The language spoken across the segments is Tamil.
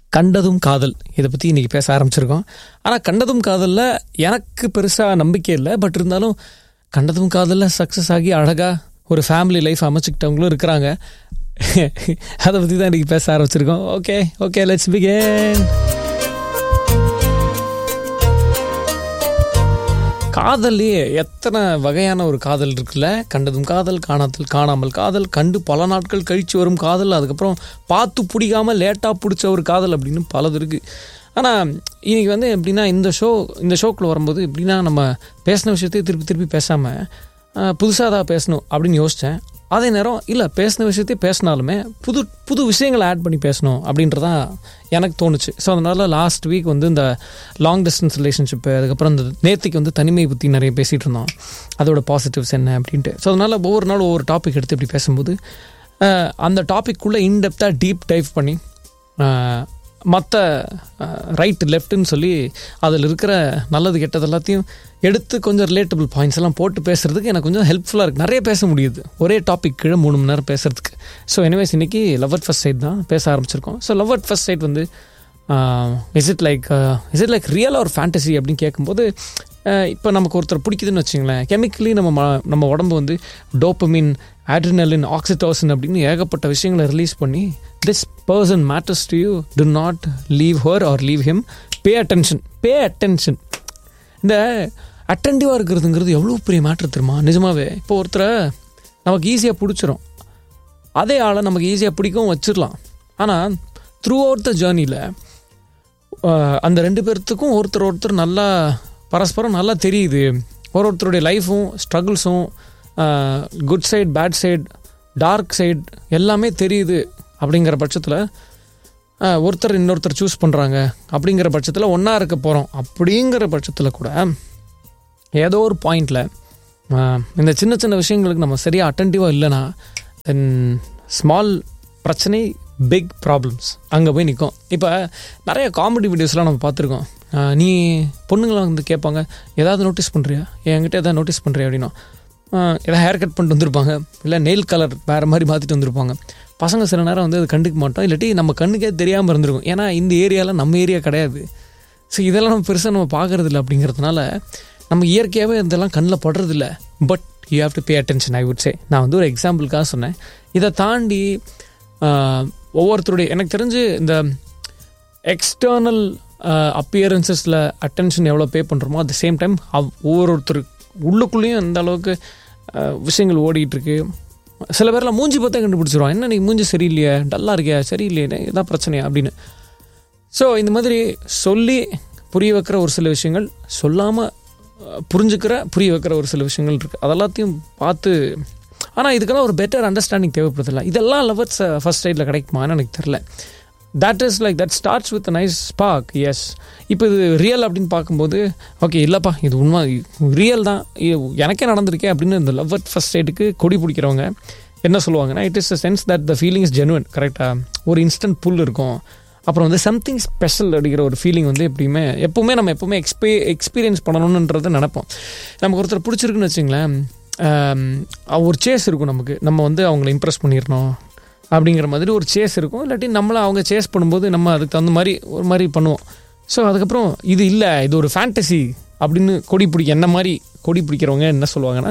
கண்டதும் காதல் இதை பற்றி இன்றைக்கி பேச ஆரம்பிச்சிருக்கோம் ஆனால் கண்டதும் காதலில் எனக்கு பெருசாக நம்பிக்கை இல்லை பட் இருந்தாலும் கண்டதும் காதலில் சக்ஸஸ் ஆகி அழகாக ஒரு ஃபேமிலி லைஃப் அமைச்சுக்கிட்டவங்களும் இருக்கிறாங்க அதை பற்றி தான் இன்றைக்கி பேச ஆரம்பிச்சிருக்கோம் ஓகே ஓகே லெட்ஸ் பிகேன் காதல்லையே எத்தனை வகையான ஒரு காதல் இருக்குல்ல கண்டதும் காதல் காணாதல் காணாமல் காதல் கண்டு பல நாட்கள் கழித்து வரும் காதல் அதுக்கப்புறம் பார்த்து பிடிக்காம லேட்டாக பிடிச்ச ஒரு காதல் அப்படின்னு பலது இருக்குது ஆனால் இன்னைக்கு வந்து எப்படின்னா இந்த ஷோ இந்த ஷோக்குள்ளே வரும்போது எப்படின்னா நம்ம பேசின விஷயத்தையே திருப்பி திருப்பி பேசாமல் புதுசாக தான் பேசணும் அப்படின்னு யோசித்தேன் அதே நேரம் இல்லை பேசின விஷயத்தையே பேசினாலுமே புது புது விஷயங்களை ஆட் பண்ணி பேசணும் அப்படின்றதான் எனக்கு தோணுச்சு ஸோ அதனால் லாஸ்ட் வீக் வந்து இந்த லாங் டிஸ்டன்ஸ் ரிலேஷன்ஷிப்பு அதுக்கப்புறம் இந்த நேத்திக்கு வந்து தனிமை பற்றி நிறைய பேசிகிட்டு இருந்தோம் அதோட பாசிட்டிவ்ஸ் என்ன அப்படின்ட்டு ஸோ அதனால் ஒவ்வொரு நாள் ஒவ்வொரு டாபிக் எடுத்து இப்படி பேசும்போது அஹ், அந்த டாபிக்குள்ளே இன்டெப்த்தாக டீப் டைப் பண்ணி மற்ற ரைட் லெஃப்ட்டுன்னு சொல்லி அதில் இருக்கிற நல்லது கெட்டது எல்லாத்தையும் எடுத்து கொஞ்சம் ரிலேட்டபிள் பாயிண்ட்ஸ் எல்லாம் போட்டு பேசுறதுக்கு எனக்கு கொஞ்சம் ஹெல்ப்ஃபுல்லாக இருக்குது நிறைய பேச முடியுது ஒரே டாபிக் கீழே மூணு மணி நேரம் பேசுறதுக்கு ஸோ எனிவேஸ் இன்னைக்கு லவ் அட் ஃபர்ஸ்ட் சைட் தான் பேச ஆரம்பிச்சிருக்கோம் so love at first sight வந்து is it like is it like real ஒரு ஃபேண்டசி அப்படின்னு கேட்கும்போது இப்போ நமக்கு ஒருத்தர் பிடிக்குதுன்னு வச்சுங்களேன் கெமிக்கலி நம்ம ம- நம்ம உடம்பு வந்து டோப்பமின் ஆட்ரினலின் ஆக்சிடோசின் அப்படின்னு ஏகப்பட்ட விஷயங்களை ரிலீஸ் பண்ணி this person matters to you do not leave her or leave him pay attention pay attention இந்த அட்டென்டிவாக இருக்கிறதுங்கிறது எவ்வளோ பெரிய மேட்ரு தெரியுமா நிஜமாவே இப்போ ஒருத்தரை நமக்கு ஈஸியாக பிடிச்சிரும் அதே ஆளை நமக்கு ஈஸியாக பிடிக்கவும் வச்சிடலாம் ஆனால் த்ரூ அவுட் த ஜேர்னியில் அந்த ரெண்டு பேர்த்துக்கும் ஒருத்தர் ஒருத்தர் நல்லா பரஸ்பரம் நல்லா தெரியுது ஒரு ஒருத்தருடைய லைஃப்பும் ஸ்ட்ரகிள்ஸும் good side bad side dark side எல்லாமே தெரியுது அப்படிங்கிற பட்சத்தில் ஒருத்தர் இன்னொருத்தர் சூஸ் பண்ணுறாங்க அப்படிங்கிற பட்சத்தில் ஒன்றா இருக்க போகிறோம் அப்படிங்கிற பட்சத்தில் கூட ஏதோ ஒரு பாயிண்டில் இந்த சின்ன சின்ன விஷயங்களுக்கு நம்ம சரியாக அட்டன்டிவாக இல்லைன்னா தென் ஸ்மால் பிரச்சனை பிக் ப்ராப்ளம்ஸ் அங்கே போய் நிற்கும் இப்போ நிறைய காமெடி வீடியோஸ்லாம் நம்ம பார்த்துருக்கோம் ஆஹ் நீ பொண்ணுங்களாம் வந்து கேட்பாங்க ஏதாவது நோட்டீஸ் பண்ணுறியா என்கிட்ட எதாவது நோட்டீஸ் பண்ணுறியா அப்படின்னா ஆஹ் ஏதாவது ஹேர் கட் பண்ணிட்டு வந்திருப்பாங்க இல்லை நெயில் கலர் வேறு மாதிரி மாற்றிட்டு வந்திருப்பாங்க பசங்க சில நேரம் வந்து அது கண்டுக்க மாட்டோம் இல்லாட்டி நம்ம கண்ணுக்கே தெரியாமல் இருந்திருக்கும் ஏன்னா இந்த ஏரியாவில் நம்ம ஏரியா கிடையாது ஸோ இதெல்லாம் நம்ம பெருசாக நம்ம பார்க்கறது இல்லை அப்படிங்கிறதுனால நம்ம இயற்கையாகவே இதெல்லாம் கண்ணில் படுறதில்ல but you have to pay attention I would say நான் வந்து ஒரு எக்ஸாம்பிளுக்காக சொன்னேன் இதை தாண்டி ஆஹ், ஒவ்வொருத்தருடைய எனக்கு தெரிஞ்சு இந்த எக்ஸ்டர்னல் அப்பியரன்சஸில் அட்டென்ஷன் எவ்வளோ பே பண்ணுறோமோ அட் த சேம் டைம் ஒவ்வொருத்தர் உள்ளுக்குள்ளேயும் அந்த அளவுக்கு ஆஹ், விஷயங்கள் ஓடிட்டு இருக்கு சில பேர்லாம் மூஞ்சி பார்த்தா கண்டுபிடிச்சிருவான் என்ன நீ மூஞ்சி சரியில்லையே டல்லாக இருக்கியா சரியில்லையே இதான் பிரச்சனையா அப்படின்னு ஸோ இந்த மாதிரி சொல்லி புரிய வைக்கிற ஒரு சில விஷயங்கள் சொல்லாமல் புரிஞ்சுக்கிற புரிய வைக்கிற ஒரு சில விஷயங்கள் இருக்குது அதெல்லாத்தையும் பார்த்து ஆனால் இதுக்கெல்லாம் ஒரு பெட்டர் அண்டர்ஸ்டாண்டிங் தேவைப்படுதில்ல இதெல்லாம் லவர்ஸ் ஃபர்ஸ்ட் சைடில் கிடைக்குமான்னு எனக்கு தெரில that is like that starts with nice spark yes இப்போ இது ரியல் அப்படின்னு பார்க்கும்போது ஓகே இல்லைப்பா இது உண்மை ரியல் தான் இது எனக்கே நடந்திருக்கே அப்படின்னு இந்த லவ் அட் ஃபர்ஸ்ட் சைடுக்கு கொடி பிடிக்கிறவங்க என்ன சொல்லுவாங்கன்னா it is a sense that the feeling is genuine கரெக்டாக ஒரு இன்ஸ்டன்ட் புல் இருக்கும் அப்புறம் வந்து சம்திங் ஸ்பெஷல் அப்படிங்கிற ஒரு ஃபீலிங் வந்து எப்படியுமே எப்பவுமே நம்ம எப்பவுமே எக்ஸ்பீ எக்ஸ்பீரியன்ஸ் பண்ணணுன்றதை நினைப்போம் நமக்கு ஒருத்தர் பிடிச்சிருக்குன்னு வச்சுங்களேன் ஆம், ஒரு சேஸ் இருக்கும் நமக்கு நம்ம வந்து அவங்கள இம்ப்ரெஸ் பண்ணிடணும் அப்படிங்கிற மாதிரி ஒரு சேஸ் இருக்கும் இல்லாட்டி நம்மளை அவங்க சேஸ் பண்ணும்போது நம்ம அதுக்கு தகுந்த மாதிரி ஒரு மாதிரி பண்ணுவோம் ஸோ அதுக்கப்புறம் இது இல்லை இது ஒரு ஃபேண்டசி அப்படின்னு கொடி பிடிக்க என்ன மாதிரி கொடி பிடிக்கிறவங்க என்ன சொல்லுவாங்கன்னா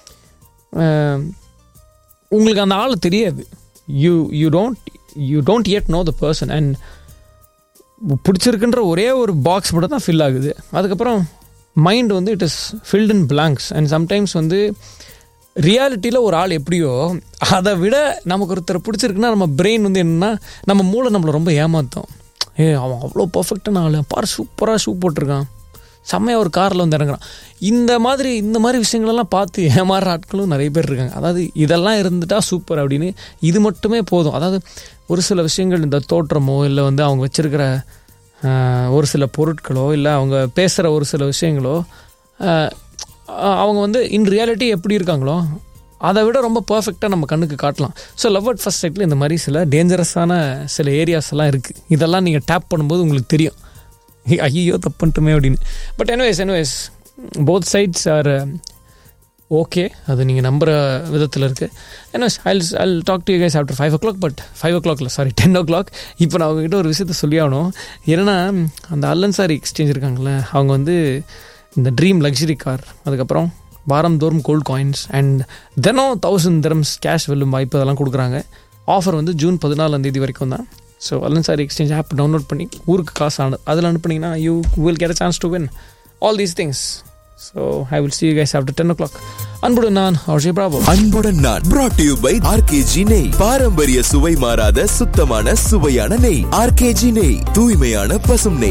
ஆம், உங்களுக்கு அந்த ஆள் தெரியாது you you don't you don't yet know the person and பிடிச்சிருக்குன்ற ஒரே ஒரு பாக்ஸ் மட்டும் தான் ஃபில் ஆகுது அதுக்கப்புறம் மைண்ட் வந்து it is filled in blanks and sometimes வந்து ரியாலிட்டியில் ஒரு ஆள் எப்படியோ அதை விட நமக்கு ஒருத்தர் பிடிச்சிருக்குன்னா நம்ம பிரெயின் வந்து என்னன்னா நம்ம மூளை நம்மளை ரொம்ப ஏமாத்தோம் ஏ அவன் அவ்வளோ பர்ஃபெக்டான ஆள் பாரு சூப்பராக ஷூ போட்டிருக்கான் செம்மையாக ஒரு காரில் வந்து இறங்குறான் இந்த மாதிரி இந்த மாதிரி விஷயங்களெல்லாம் பார்த்து ஏமாறுற ஆட்களும் நிறைய பேர் இருக்காங்க அதாவது இதெல்லாம் இருந்துட்டா சூப்பர் அப்படின்னு இது மட்டுமே போதும் அதாவது ஒரு சில விஷயங்கள் இந்த தோற்றமோ இல்லை வந்து அவங்க வச்சிருக்கிற ஆஹ், ஒரு சில பொருட்களோ இல்லை அவங்க பேசுகிற ஒரு சில விஷயங்களோ ஆஹ், அவங்க வந்து இன் ரியாலிட்டி எப்படி இருக்காங்களோ அதை விட ரொம்ப பர்ஃபெக்டாக நம்ம கண்ணுக்கு காட்டலாம் ஸோ லவ் அட் ஃபர்ஸ்ட் சைட்டில் இந்த மாதிரி சில டேஞ்சரஸான சில ஏரியாஸ் எல்லாம் இருக்குது இதெல்லாம் நீங்கள் டேப் பண்ணும்போது உங்களுக்கு தெரியும் ஐயோ தப்புன்ட்டுமே அப்படின்னு but anyways anyways both sides are okay அது நீங்கள் நம்புகிற விதத்தில் இருக்குது ஏன்னா I I talk to guys after five o'clock but five ஓ கிளாக்ல சாரி டென் ஓ கிளாக் இப்போ நான் அவங்ககிட்ட ஒரு விஷயத்த சொல்லி ஆகணும் என்னென்னா அந்த அல்லன் சாரி எக்ஸ்சேஞ்ச் இருக்காங்கல்ல அவங்க வந்து இந்த ட்ரீம் லக்ஸரி கார் அதுக்கப்புறம் வாரம் தோறும் கோல்ட் காயின்ஸ் அண்ட் தினம் தௌசண்ட் திரம்ஸ் கேஷ் வெல்லும் வாய்ப்பு அதெல்லாம் கொடுக்குறாங்க ஆஃபர் வந்து ஜூன் பதினாலாம் தேதி வரைக்கும் தான் ஸோ அல்லன் சாரி எக்ஸ்சேஞ்ச் ஆப் டவுன்லோட் பண்ணி ஊருக்கு காசு ஆனது அதில் அனுப்புனீங்கன்னா you will get a chance to win all these things so I will see you guys after ten o'clock அன்புடன் நான் அஜய் பிராபு அன்புடன் நான் brought to you by RKG நெய் பாரம்பரிய சுவை மாறாத சுத்தமான சுவையான நெய் ஆர்கேஜி நெய் தூய்மையான பசும் நெய்